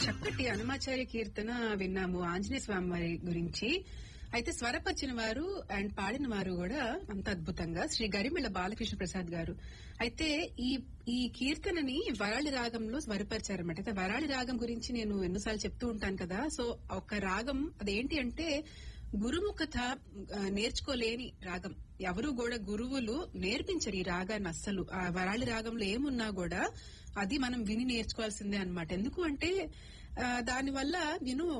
చక్కటి హనుమాచార్య కీర్తన విన్నాము ఆంజనేయ స్వామి వారి గురించి అయితే స్వరపరిచిన వారు అండ్ పాడిన వారు కూడా అంత అద్భుతంగా శ్రీ గరిమెళ్ళ బాలకృష్ణ ప్రసాద్ గారు అయితే ఈ ఈ కీర్తనని వరాళి రాగంలో స్వరపరిచారన్నమాట అయితే వరాళి రాగం గురించి నేను ఎన్నోసార్లు చెప్తూ ఉంటాను కదా సో ఒక రాగం అదేంటి అంటే గురుముఖత ఆ, నేర్చుకోలేని రాగం ఎవరు కూడా గురువులు నేర్పించరు ఈ రాగాన్ని అస్సలు ఆ వరాళి రాగంలో ఏమున్నా కూడా అది మనం విని నేర్చుకోవాల్సిందే అన్నమాట ఎందుకు అంటే ఆ, దానివల్ల నేను